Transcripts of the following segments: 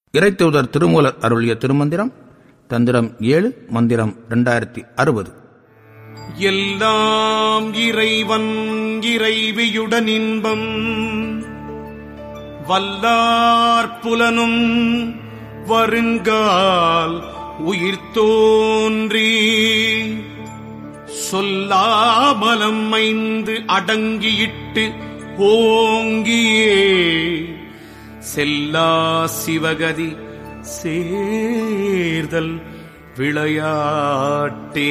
இறைத்தூதர் திருமூலர் அருளிய திருமந்திரம் தந்திரம் ஏழு மந்திரம் இரண்டாயிரத்தி அறுபது எல்லாம் இறைவன் இறைவியுடன் இன்பம் வல்லார் புலனும் வருங்கால் உயிர் தோன்றி சொல்லாமலம் ஐந்து அடங்கியிட்டு ஓங்கியே செல்லா சிவகதி சேர்தல் விளையாட்டே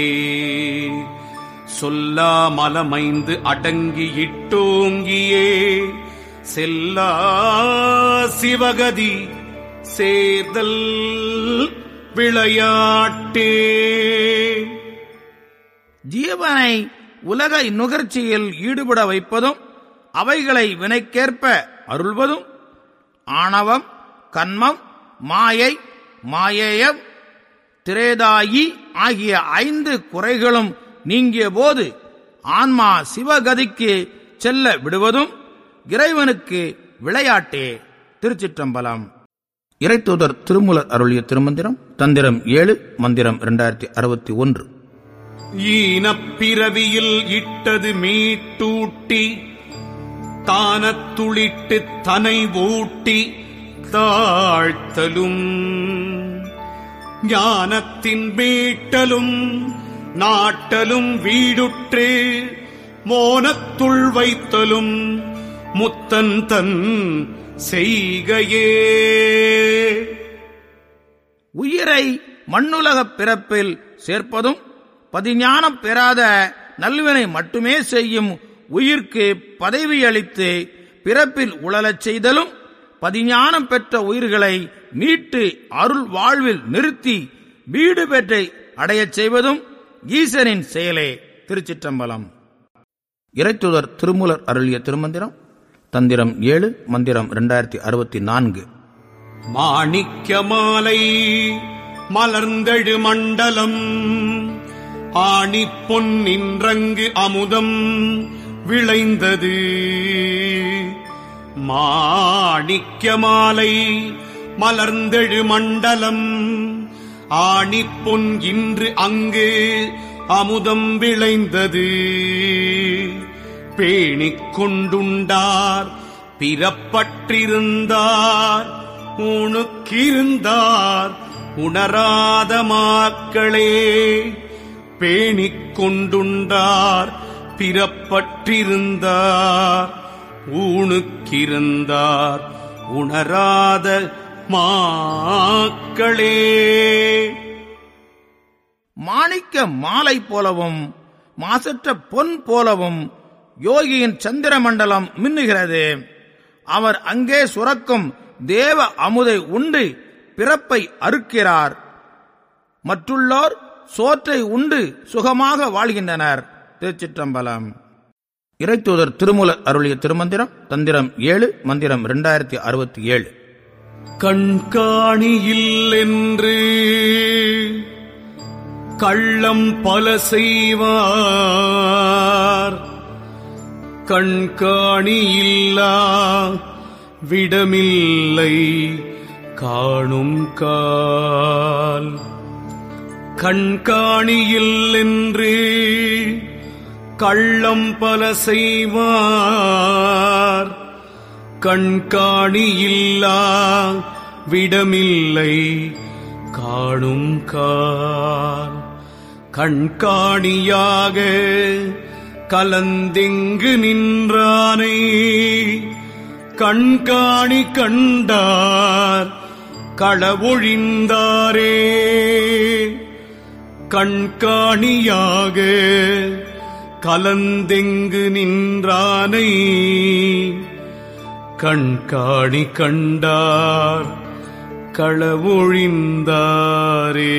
சொல்லா மலமைந்து அடங்கி இட்டோங்கியே செல்லா சிவகதி சேர்தல் விளையாட்டே ஜீவனை உலக நுகர்ச்சியில் ஈடுபட வைப்பதும் அவைகளை வினைக்கேற்ப அருள்வதும் ஆணவம் கன்மம் மாயை மாயேயம் திரேதாயி ஆகிய ஐந்து குறைகளும் நீங்கிய போது ஆன்மா சிவகதிக்கு செல்ல விடுவதும் இறைவனுக்கு விளையாட்டே திருச்சிற்றம்பலம் இறைத்தூதர் திருமூலர் அருளிய திருமந்திரம் தந்திரம் ஏழு மந்திரம் இரண்டாயிரத்தி அறுபத்தி ஒன்று ஈனப்பிறவியில் இட்டது மீட்டூட்டி தானத்துளிட்டு தனை ஊட்டி தாழ்த்தலும் ஞானத்தின் மீட்டலும் நாட்டலும் வீடுற்று மோனத்துள் வைத்தலும் முத்தன் தன் செய்கையே உயிரை மண்ணுலகப் பிறப்பில் சேர்ப்பதும் பதிஞானம் பெறாத நல்வினை மட்டுமே செய்யும் உயிர்க்கு பதவி அளித்து பிறப்பில் உழலச் செய்தலும் பதிஞானம் பெற்ற உயிர்களை மீட்டு அருள் வாழ்வில் நிறுத்தி வீடு பெற்றை அடையச் செய்வதும் ஈசனின் செயலே திருச்சிற்றம்பலம் இறைத்துதர் திருமூலர் அருளிய திருமந்திரம் தந்திரம் ஏழு மந்திரம் இரண்டாயிரத்தி அறுபத்தி நான்கு மாணிக்க மாலை மலர்ந்தழு மண்டலம் ஆணி பொன்னின்றங்கு அமுதம் விளைந்தது மாணிக்க மாலை மலர்ந்தழு மண்டலம் ஆணி பொன் இன்று அங்கு அமுதம் விளைந்தது பேணிக் கொண்டுண்டார் பிறப்பற்றிருந்தார் உணுக்கிருந்தார் உணராத மாக்களே பேணிக் கொண்டுண்டார் பிறப்பற்றிருந்தார் ஊணுக்கிருந்தார் உணராத மாக்களே மாணிக்க மாலை போலவும் மாசற்ற பொன் போலவும் யோகியின் சந்திர மண்டலம் மின்னுகிறது அவர் அங்கே சுரக்கும் தேவ அமுதை உண்டு பிறப்பை அறுக்கிறார் மற்றுள்ளோர் சோற்றை உண்டு சுகமாக வாழ்கின்றனர் திருச்சிற்றம்பலம் இறைத்தூதர் திருமூலர் அருளிய திருமந்திரம் தந்திரம் ஏழு மந்திரம் இரண்டாயிரத்தி அறுபத்தி ஏழு கண்காணியில் என்று கள்ளம் பல செய்வார் கண்காணியில்லா விடமில்லை காணும் கால் கண்காணியில் என்று கள்ளம் பல செய்வார் கண்காணியில்லா விடமில்லை காணும் கால் கண்காணியாக கலந்தெங்கு நின்றானை கண்காணி கண்டார் களவொழிந்தாரே கண்காணியாக கலந்தெங்கு நின்றானை கண்காணி கண்டார் களவொழிந்தாரே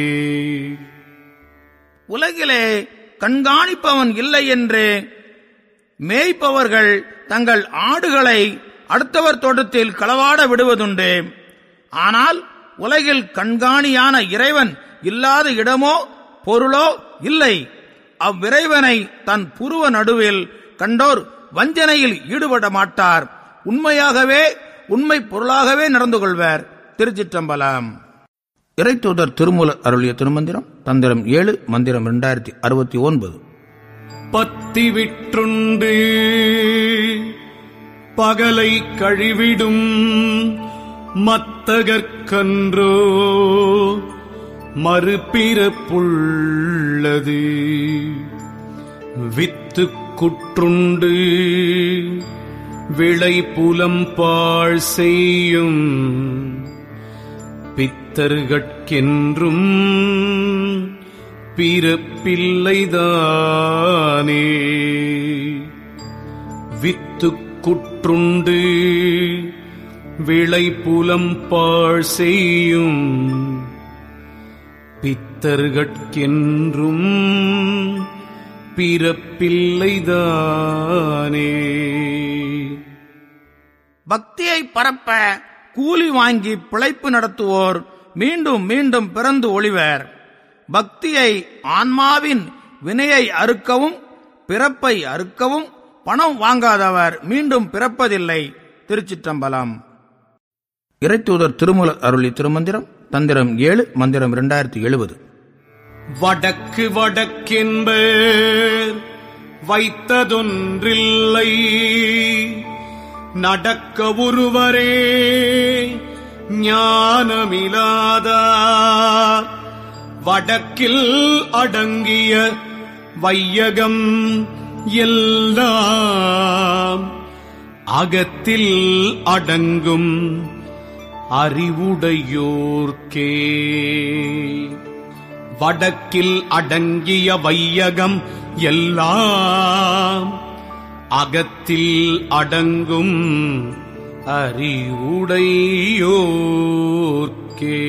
உலகிலே கண்காணிப்பவன் இல்லை என்று மேய்ப்பவர்கள் தங்கள் ஆடுகளை அடுத்தவர் தோட்டத்தில் களவாட விடுவதுண்டு ஆனால் உலகில் கண்காணியான இறைவன் இல்லாத இடமோ பொருளோ இல்லை அவ்விறைவனை தன் புருவ நடுவில் கண்டோர் வஞ்சனையில் ஈடுபட மாட்டார் உண்மையாகவே உண்மை பொருளாகவே நடந்து கொள்வர் திருச்சிற்றம்பலம் இறைத்தூதர் திருமூலர் அருளிய திருமந்திரம் தந்திரம் ஏழு மந்திரம் இரண்டாயிரத்தி அறுபத்தி ஒன்பது பத்தி விற்றுண்டு பகலை கழிவிடும் மத்தகற்கன்றோ மறுபிறப்புள்ளது வித்து குற்றுண்டு விளை புலம் பாழ் செய்யும் பித்தர்கட்கென்றும் பிறப்பில்லைதானே வித்து குற்றுண்டு விளை புலம் பாழ் செய்யும் பித்தர்கட்கென்றும் பிறப்பில்லைதானே பக்தியை பரப்ப கூலி வாங்கி பிழைப்பு நடத்துவோர் மீண்டும் மீண்டும் பிறந்து ஒளிவர் பக்தியை ஆன்மாவின் வினையை அறுக்கவும் பிறப்பை அறுக்கவும் பணம் வாங்காதவர் மீண்டும் பிறப்பதில்லை திருச்சிற்றம்பலம் இறைத்தூதர் திருமூலர் அருளி திருமந்திரம் தந்திரம் ஏழு மந்திரம் இரண்டாயிரத்தி எழுபது வடக்கு வடக்கென்பர் வைத்ததொன்றில்லை நடக்க ஒருவரே ஞானமிலாதார் வடக்கில் அடங்கிய வையகம் எல்லாம் அகத்தில் அடங்கும் அறிவுடையோர்க்கே வடக்கில் அடங்கிய வையகம் எல்லாம் அகத்தில் அடங்கும் அறிவுடையோர்க்கே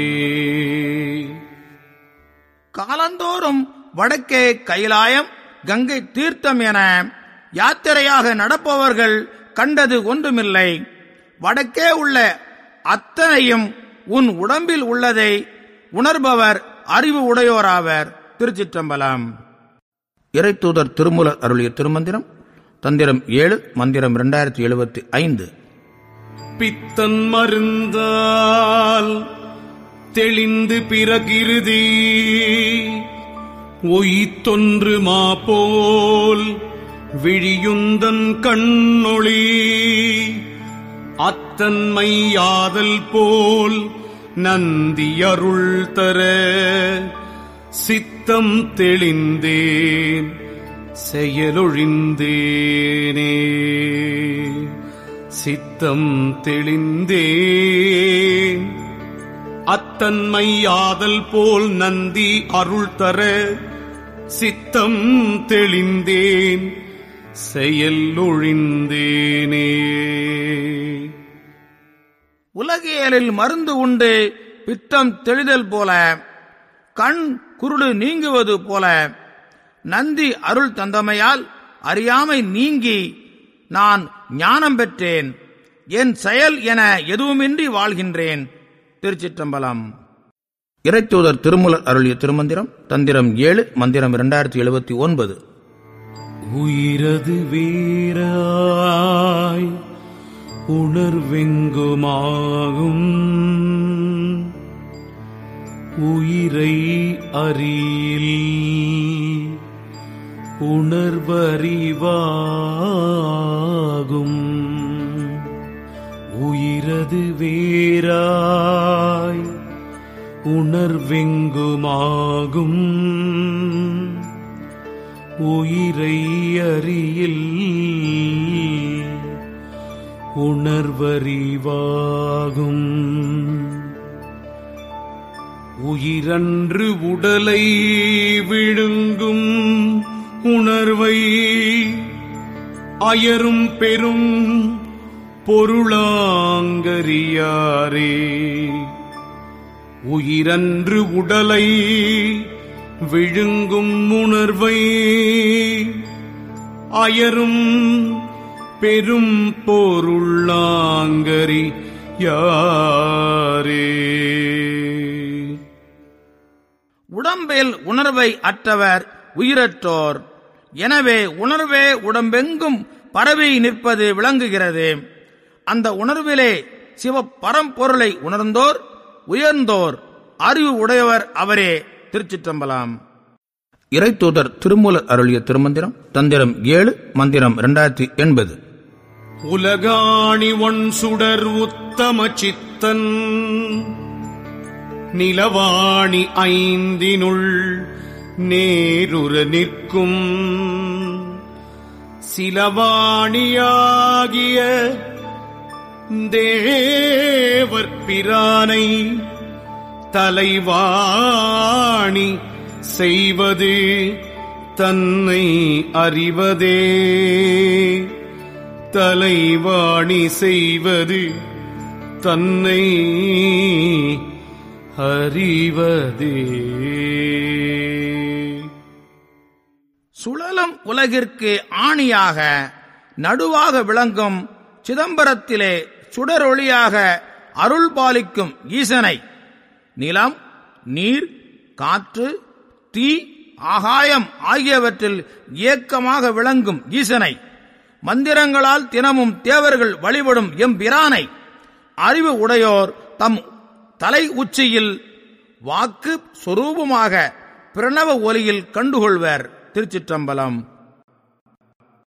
காலந்தோறும் வடக்கே கைலாயம் கங்கை தீர்த்தம் என யாத்திரையாக நடப்பவர்கள் கண்டது ஒன்றுமில்லை வடக்கே உள்ள அத்தனையும் உன் உடம்பில் உள்ளதை உணர்பவர் அறிவு உடையோராவர் திருச்சிற்றம்பலம் இறைத்தூதர் திருமூலர் அருளிய திருமந்திரம் தந்திரம் ஏழு மந்திரம் இரண்டாயிரத்தி எழுபத்தி ஐந்து பித்தன் மருந்தால் தெளிந்து பிறகிருதி ஒய்த்தொன்று மாபோல் விழியுந்தன் கண்ணொளி அத்தன்மையாதல் போல் நந்தியருள் தர சித்தம் தெளிந்தேன் செயலொழிந்தேனே சித்தம் தெளிந்தேன் அத்தன்மையாதல் போல் நந்தி அருள் தர சித்தம் தெளிந்தேன் செயல் ஒழிந்தேனே உலகியலில் மருந்து உண்டு பித்தம் தெளிதல் போல கண் குருடு நீங்குவது போல நந்தி அருள் தந்தமையால் அறியாமை நீங்கி நான் ஞானம் பெற்றேன் என் செயல் என எதுவுமின்றி வாழ்கின்றேன் திருச்சிற்றம்பலம் இறைத்தூதர் திருமுலர் அருளிய திருமந்திரம் தந்திரம் ஏழு மந்திரம் இரண்டாயிரத்தி எழுபத்தி ஒன்பது உயிரது வீராய் உணர்வெங்குமாகும் உயிரை அறியில் உணர்வறிவாகும் உயிரது வேராய் உணர்வெங்குமாகும் உயிரை அறியில் உணர்வறிவாகும் உயிரன்று உடலை விழுங்கும் உணர்வை அயரும் பெரும் பொருளாங்கரியாரே உயிரன்று உடலை விழுங்கும் உணர்வை அயரும் பெரும் பொருளாங்கரி யாரே உடம்பில் உணர்வை அற்றவர் உயிரற்றோர் எனவே உணர்வே உடம்பெங்கும் பரவி நிற்பது விளங்குகிறது அந்த உணர்விலே சிவ பரம்பொருளை உணர்ந்தோர் உயர்ந்தோர் அறிவு உடையவர் அவரே திருச்சிற்றம்பலம் இறைத்தூதர் திருமூலர் அருளிய திருமந்திரம் தந்திரம் ஏழு மந்திரம் இரண்டாயிரத்தி எண்பது உலகாணி ஒன் சுடர் உத்தம சித்தன் நிலவாணி ஐந்தினுள் நேருற நிற்கும் சிலவாணியாகிய தேவர் பிரானை தலைவாணி செய்வது தன்னை அறிவதே தலைவாணி செய்வது தன்னை அறிவதே சுழலும் உலகிற்கு ஆணியாக நடுவாக விளங்கும் சிதம்பரத்திலே சுடரொளியாக அருள் பாலிக்கும் ஈசனை நிலம் நீர் காற்று தீ ஆகாயம் ஆகியவற்றில் இயக்கமாக விளங்கும் ஈசனை மந்திரங்களால் தினமும் தேவர்கள் வழிபடும் எம்பிரானை அறிவு உடையோர் தம் தலை உச்சியில் வாக்கு சொரூபமாக பிரணவ ஒலியில் கண்டுகொள்வர் திருச்சிற்றம்பலம்